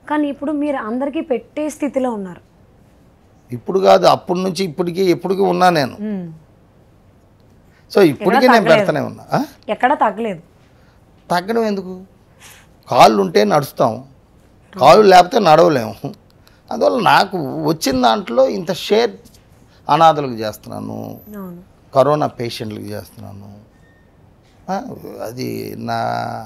కానీ ఇప్పుడు మీరు అందరికీ పెట్టే స్థితిలో ఉన్నారు ఇప్పుడు కాదు అప్పటి నుంచి ఇప్పటికి ఎప్పటికీ ఉన్నా నేను మ్మ్. సో ఇప్పటికీ నేను పెడతానే ఉన్నా ఆ? ఎక్కడా తగ్గలేదు తగ్గడం ఎందుకు కాళ్ళు ఉంటే నడుస్తాం కాళ్ళు లేకపోతే నడవలేము అందువల్ల నాకు వచ్చిన దాంట్లో ఇంత షేర్ అనాథలకు చేస్తున్నాను అవును కరోనా పేషెంట్లకు చేస్తున్నాను ఆ, అది నా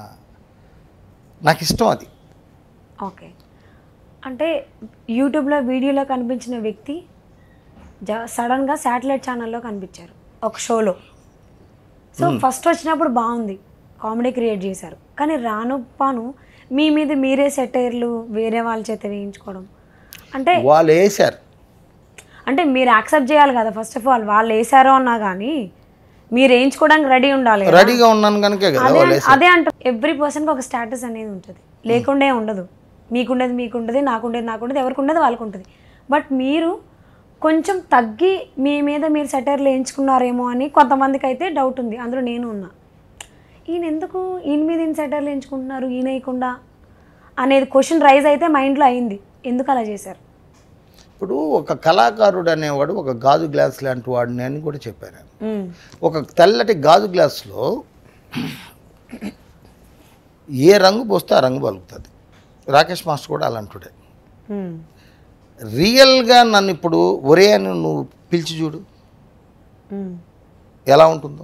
నాకు ఇష్టం అది ఓకే అంటే యూట్యూబ్లో వీడియోలో కనిపించిన వ్యక్తి జ సడన్గా శాటిలైట్ ఛానల్లో కనిపించారు ఒక షోలో సో ఫస్ట్ వచ్చినప్పుడు బాగుంది కామెడీ క్రియేట్ చేశారు కానీ రాను పాను మీ మీద మీరే సెటైర్లు వేరే వాళ్ళ చేత వేయించుకోవడం అంటే వాళ్ళు వేశారు అంటే మీరు యాక్సెప్ట్ చేయాలి కదా ఫస్ట్ ఆఫ్ ఆల్ వాళ్ళు వేసారో అన్నా కానీ మీరు వేయించుకోవడానికి రెడీ ఉండాలి కదా. రెడీగా ఉన్నాను కనుకే కదా అదే వాళ్ళు అంట- అదే అంట ఎవ్రీ పర్సన్కి ఒక స్టేటస్ అనేది ఉంటుంది లేకుండే ఉండదు మీకుండేది మీకుండదు నాకుండేది నాకుండదు ఎవరికి ఉండదు వాళ్ళకు ఉంటుంది బట్ మీరు కొంచెం తగ్గి మీ మీద మీరు సెటైర్లు వేయించుకున్నారేమో అని కొంతమందికి అయితే డౌట్ ఉంది అందులో నేను ఉన్నా ఈయన ఎందుకు ఈయన మీద ఈయన సెటైర్లు వేయించుకుంటున్నారు ఈయన వేయకుండా అనేది క్వశ్చన్ రైజ్ అయితే మైండ్లో అయింది ఎందుకు అలా చేశారు ఇప్పుడు ఒక కళాకారుడు అనేవాడు ఒక గాజు గ్లాస్ లాంటి వాడిని అని కూడా చెప్పాను నేను. మ్మ్. ఒక తెల్లటి గాజు గ్లాసులో ఏ రంగు పోస్తే ఆ రంగు పలుకుతుంది రాకేష్ మాస్టర్ కూడా అలాంటిడే మ్మ్. రియల్గా నన్ను ఇప్పుడు ఒరే అని నువ్వు పిలిచి చూడు మ్మ్. ఎలా ఉంటుందో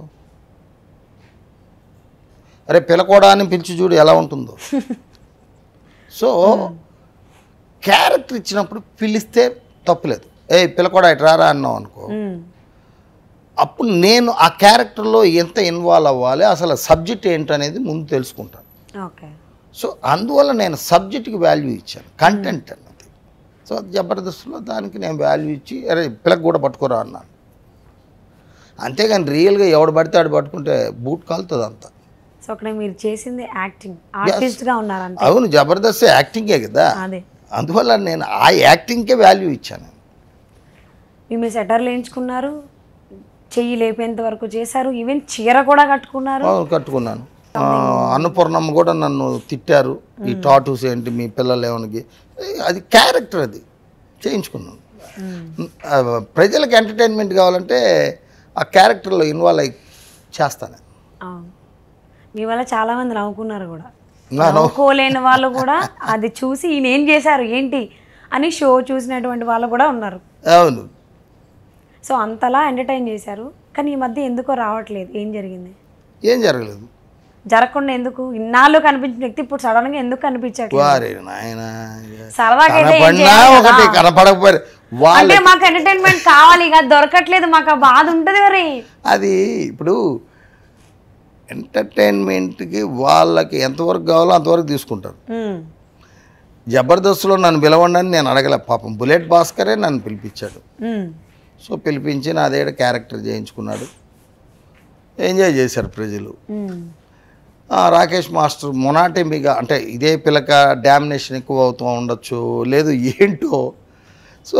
అరే పిలకోడా అని పిలిచి చూడు ఎలా ఉంటుందో సో క్యారెక్టర్ ఇచ్చినప్పుడు పిలిస్తే తప్పులేదు ఏ పిలకోడా ఇటు రారా అన్నావు అనుకో మ్మ్. అప్పుడు నేను ఆ క్యారెక్టర్లో ఎంత ఇన్వాల్వ్ అవ్వాలి అసలు సబ్జెక్ట్ ఏంటనేది ముందు తెలుసుకుంటాను ఓకే సో అందువల్ల నేను సబ్జెక్ట్కి వాల్యూ ఇచ్చాను కంటెంట్ అన్నది సో జబర్దస్త్లో దానికి నేను వాల్యూ ఇచ్చి అరే పిల్లకి కూడా పట్టుకోరా అన్నాను అంతేగాని రియల్గా ఎవడు పడితే ఆడు పట్టుకుంటే బూట్ కాలుతుంది అంతా సో అక్కడ మీరు చేసింది యాక్టింగ్ ఆర్టిస్ట్గా ఉన్నారంతే అవును జబర్దస్త్ యాక్టింగే కదా అదే అందువల్ల నేను ఆ యాక్టింగ్కే వాల్యూ ఇచ్చాను మీ మీరు సెటర్లు వేయించుకున్నారు చెయ్యి లేపేంత వరకు చేశారు ఈవెన్ చీర కూడా కట్టుకున్నారు అవును, కట్టుకున్నాను ఆ, అన్నపూర్ణమ్మ కూడా నన్ను తిట్టారు ఈ టాటూస్ ఏంటి మీ పిల్లలు ఏమనికి అది క్యారెక్టర్ అది చేయించుకున్నాను ఆ, ప్రజలకు ఎంటర్టైన్మెంట్ కావాలంటే ఆ క్యారెక్టర్లో ఇన్వాల్వ్ అయి చేస్తాను అవును మీ వల్ల చాలా మంది నవ్వుకున్నారు కూడా నా నవ్వుకోలేని వాళ్ళు కూడా అది చూసి ఈయన ఏం చేశారు ఏంటి అని షో చూసినటువంటి వాళ్ళు కూడా ఉన్నారు అవును సో అంతలా ఎంటర్టైన్ చేశారు కానీ ఈ మధ్య ఎందుకో రావట్లేదు ఏం జరిగింది ఏం జరగలేదు జరగకుండా ఎందుకు ఇన్నాళ్ళు కనిపించిన వ్యక్తి ఇప్పుడు సడన్ గా ఎందుకు కనిపించట్లేదు వారే నాయన సరదాగా అయితే ఏం కనపడినా చేయాలి కదా? ఒకటి కనపడకపోయారు వాళ్ళ అంటే మాకు ఎంటర్టైన్మెంట్ కావాలి ఇక దొరకట్లేదు మాకు ఆ బాధ ఉంటుంది మరి అది ఇప్పుడు ఎంటర్టైన్మెంట్కి వాళ్ళకి ఎంతవరకు కావాలో అంతవరకు తీసుకుంటారు ఉమ్, జబర్దస్త్లో నన్ను పిలవండి అని నేను అడగలే పాపం బుల్లెట్ భాస్కరే నన్ను పిలిపించాడు ఉమ్, సో పిలిపించి నాదేడ క్యారెక్టర్ చేయించుకున్నాడు ఎంజాయ్ చేశారు ప్రజలు ఉమ్, ఆ, రాకేష్ మాస్టర్ మొనాటెమిగా అంటే ఇదే పిల్లక డామినేషన్ ఎక్కువ అవుతూ ఉండొచ్చు లేదు ఏంటో సో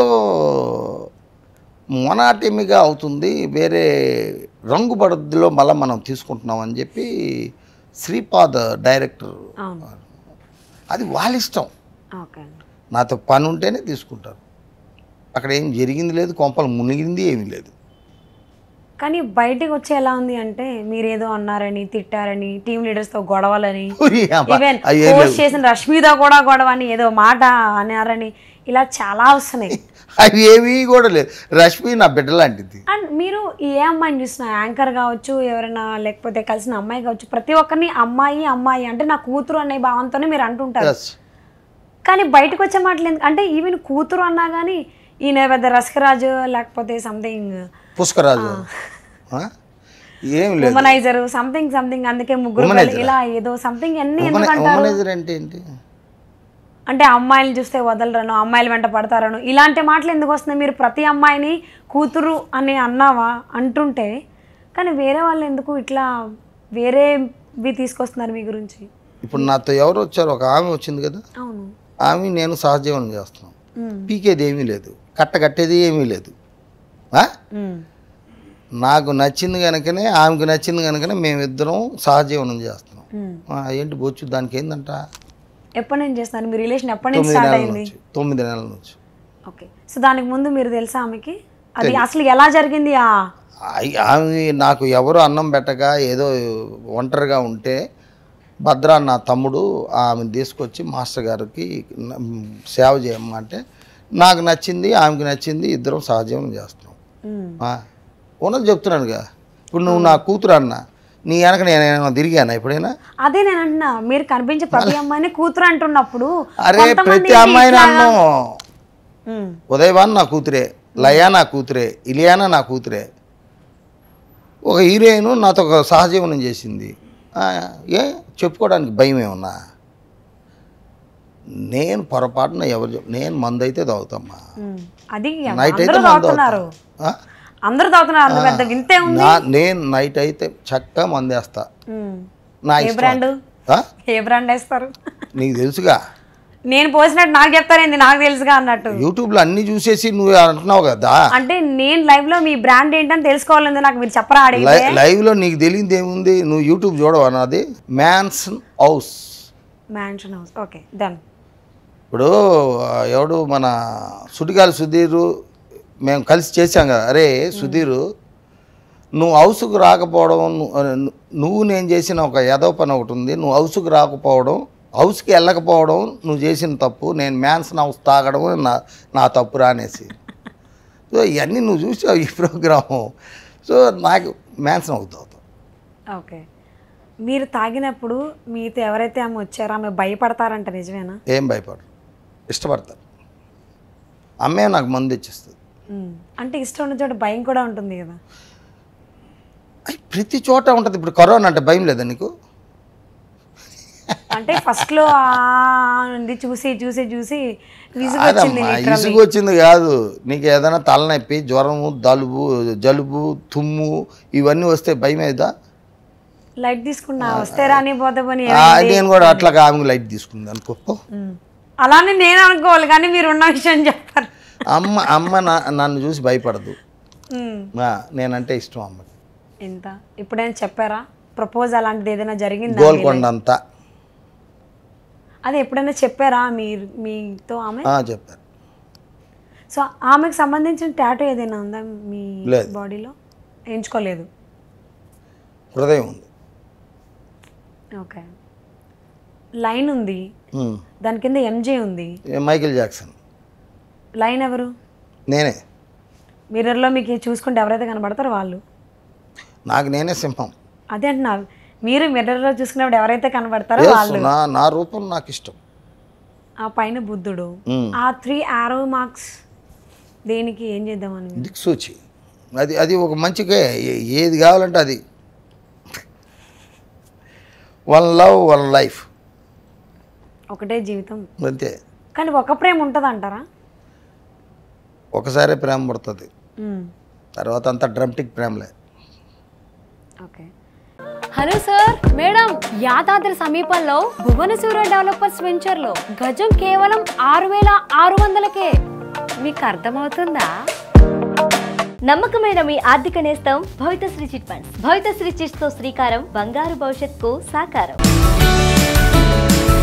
మొనాటెమిగా అవుతుంది వేరే రంగు పడద్దులో మళ్ళీ మనం తీసుకుంటున్నాం అని చెప్పి శ్రీపాద్ డైరెక్టర్ అవును అది వాళ్ళ ఇష్టం ఓకే నాతో పని ఉంటేనే తీసుకుంటారు అక్కడ ఏం జరిగింది లేదు కొంపలు మునిగింది ఏమీ లేదు కానీ బయటకు వచ్చి ఎలా ఉంది అంటే మీరేదో అన్నారని తిట్టారని టీమ్ లీడర్స్ తో గొడవలని ఉరి అబ్బా, ఈవెన్ అయ్యేం లేవు. పోస్ట్ చేసిన రష్మితో కూడా గొడవ అని ఏదో మాట అన్నారని ఇలా చాలా వస్తున్నాయి అవి ఏమీ కూడా లేదు రష్మి నా బిడ్డ లాంటిది అండ్ మీరు ఏ అమ్మాయిని చూసిన యాంకర్ కావచ్చు ఎవరైనా లేకపోతే కలిసిన అమ్మాయి కావచ్చు ప్రతి ఒక్కరిని అమ్మాయి అమ్మాయి అంటే నా కూతురు అనే భావంతోనే మీరు అంటుంటారు ఎస్ కానీ బయటకు వచ్చే మాటలు ఎందుకు అంటే ఈవెన్ కూతురు అన్నా కానీ ఈయన పెద్ద రసకరాజు లేకపోతే సంథింగ్ పుష్కరాజు ఆ? ఏం లేదు ఉమనైజర్ సంథింగ్ సంథింగ్ అందుకే ముగ్గురు Womanizer. పిల్లలు ఇలా ఏదో సంథింగ్ అన్ని ఎందుకు అంటారు ఉమనైజర్ అంటే ఏంటి అంటే అమ్మాయిలు చూస్తే వదలరను అమ్మాయిలు వెంట పడతారను ఇలాంటి మాటలు ఎందుకు వస్తున్నాయి మీరు ప్రతి అమ్మాయిని కూతురు అని అన్నావా అంటుంటే కానీ వేరే వాళ్ళు ఎందుకు ఇట్లా వేరేవి తీసుకొస్తున్నారు మీ గురించి ఇప్పుడు నాతో ఎవరు వచ్చారు ఒక ఆమె వచ్చింది కదా అవును ఆమె నేను సహజీవనం చేస్తున్నాం ఉమ్, పీకేది ఏమీ లేదు కట్ట కట్టేది ఏమీ లేదు ఆ? ఉమ్, నాకు నచ్చింది కనుకనే ఆమెకు నచ్చింది కనుకనే మేమిద్దరం సహజీవనం చేస్తున్నాం ఉమ్. ఆ, ఏంటి బొచ్చు దానికి ఏందంట ఎప్పటి నుంచి చేస్తున్నారు మీ రిలేషన్ ఎప్పటి నుంచి తొమ్మిది స్టార్ట్ నెలల అయింది నుంచి తొమ్మిది నెలల నుంచి ఓకే సో దానికి ముందు మీరు తెలుసా ఆమెకి అది అసలు ఎలా జరిగింది ఆ ఆయి- ఆమె నాకు ఎవరు అన్నం పెట్టక ఏదో ఒంటరిగా ఉంటే భద్ర నా తమ్ముడు ఆమెను తీసుకొచ్చి మాస్టర్ గారికి న- సేవ చేయమంటే నాకు నచ్చింది ఆమెకి నచ్చింది ఇద్దరం సహజీవనం చేస్తున్నాం మ్మ్. ఆ, ఉన్నది చెప్తున్నానుగా ఇప్పుడు నువ్వు నా కూతురు అన్న నీ వెనక నేను ఏమైనా తిరిగానా ఎప్పుడైనా అదే నేను అంటున్నా మీరు కనిపించే ప్రతి అమ్మాయిని కూతురు అంటున్నప్పుడు అరే కొంతమంది ప్రతి అమ్మాయిని అన్ను మ్మ్. ఉదయవాన్ నా కూతురే లయా నా కూతురే ఇలియానా నా కూతురే ఒక హీరోయిన్ నాతో ఒక సహజీవనం చేసింది ఆ, ఏ చెప్పుకోవడానికి భయం ఏమన్నా నేను పొరపాటున ఎవరు చెప్- నేను మందు అయితే తాగుతామ్మా మ్మ్. అది నైట్ అయితే అందరూ మందు తాగుతున్నారు తాగుతా. ఆ? అందరూ తాగుతున్నారు అంత పెద్ద వింతే ఉంది నా నేను నైట్ అయితే చక్కగా మందేస్తా మ్మ్. నా ఏ ఇష్టం బ్రాండ్ ఆ? ఏ బ్రాండ్ వేస్తారు నీకు తెలుసుగా నేను పోసినట్టు నాకు చెప్తారేంది నాకు తెలుసుగా అన్నట్టు యూట్యూబ్లో అన్ని చూసేసి నువ్వు అంటున్నావు కదా అంటే నేను లైవ్ లో మీ బ్రాండ్ ఏంటని తెలుసుకోవాలంది నాకు మీరు చెప్పరా అడిగితే లై- లైవ్లో నీకు తెలియదు ఏముంది నువ్వు యూట్యూబ్ చూడవా నాది mansion house mansion house okay done ఇప్పుడు ఆ, ఎవడు మన సుడిగాలి సుధీరు మేము కలిసి చేశాం కదా అరే సుధీరు నువ్వు హౌస్కు రాకపోవడం ను- నువ్వు నేను చేసిన ఒక యదవ పని ఒకటి ఉంది నువ్వు హౌస్కు రాకపోవడం హౌస్కి వెళ్ళకపోవడం నువ్వు చేసిన తప్పు నేను మ్యాన్సన్ హౌస్ తాగడం నా నా తప్పు రానేసి సో ఇవన్నీ నువ్వు చూసావు ఈ ప్రోగ్రాము సో నాకు మ్యాన్సన్ హౌస్ తాగుతావు ఓకే మీరు తాగినప్పుడు మీతో ఎవరైతే ఆమె వచ్చారో ఆమె భయపడతారంట నిజమేనా ఏం భయపడరు ఇష్టపడతారు అమ్మే నాకు మందు ఇచ్చేస్తుంది మ్మ్. అంటే ఇష్టం ఉన్న చోట భయం కూడా ఉంటుంది కదా అయ్ ప్రతి చోట ఉంటుంది ఇప్పుడు కరోనా అంటే భయం లేదా నీకు అంటే ఫస్ట్ లో ఆ ఉంది చూసి చూసి చూసి విసుగు వచ్చింది కాదమ్మా literally. ఇసుగు వచ్చింది కాదు నీకు ఏదైనా తలనొప్పి జ్వరము దలుబు జలుబు తుమ్ము ఇవన్నీ వస్తే భయం ఏదా లైట్ తీసుకున్నా వస్తే రాని పోతే పని ఆ, నేను కూడా అట్లా ఆమెకు లైట్ తీసుకుంది అనుకో అలానే నేను అనుకోవాలి కానీ మీరు ఉన్న విషయం చెప్పారు అమ్మ అమ్మ నా నన్ను చూసి భయపడదు మ్మ్. ఆ, నేనంటే ఇష్టం అమ్మకి ఎంత ఇప్పుడైనా చెప్పారా ప్రపోజ్ అలాంటిది ఏదైనా జరిగిందా గోల్కొండ అంతా అది ఎప్పుడైనా చెప్పారా మీరు మీతో ఆమె ఆ, చెప్పారు సో ఆమెకు సంబంధించిన టాటూ ఏదైనా ఉందా మీ లేదు. బాడీలో ఎంచుకోలేదు హృదయం ఉంది ఓకే లైన్ ఉంది ఉమ్. దాని కింద ఎంజే ఉంది ఏ మైకేల్ జాక్సన్ లైన్ ఎవరు నేనే మిర్రర్లో మీకు చూసుకుంటే ఎవరైతే కనబడతారో వాళ్ళు నాకు నేనే సింహం అదే అంటున్నా మీరు మిర్రర్లో చూసుకున్నప్పుడు ఎవరైతే కనబడతారో Yes, వాళ్ళు నా నా రూపం నాకు ఇష్టం ఆ పైన బుద్ధుడు ఉమ్. ఆ త్రీ ఆరో మార్క్స్ దేనికి ఏం చేద్దామని మీరు? దిక్సూచి అది అది ఒక మంచిగా ఏ- ఏది కావాలంటే అది వన్ లవ్ వన్ లైఫ్ ఒకటే జీవితం అంతే కానీ ఒక ప్రేమ ఉంటుంది అంటారా ఒకసారి ప్రేమ పడుతుంది తర్వాత అంతా డ్రమ్టిక్ ప్రేమలే okay hello sir madam Yadadri సమీపంలో భువనసూర డెవలపర్స్ వెంచర్ లో గజం కేవలం ఆరు వేల ఆరు వందలకే మీకు అర్థమవుతుందా నమ్మకమైన మీ ఆర్థిక నేస్తం Bhavithasri chit funds Bhavithasri chits తో శ్రీకారం బంగారు భవిష్యత్కు సాకారం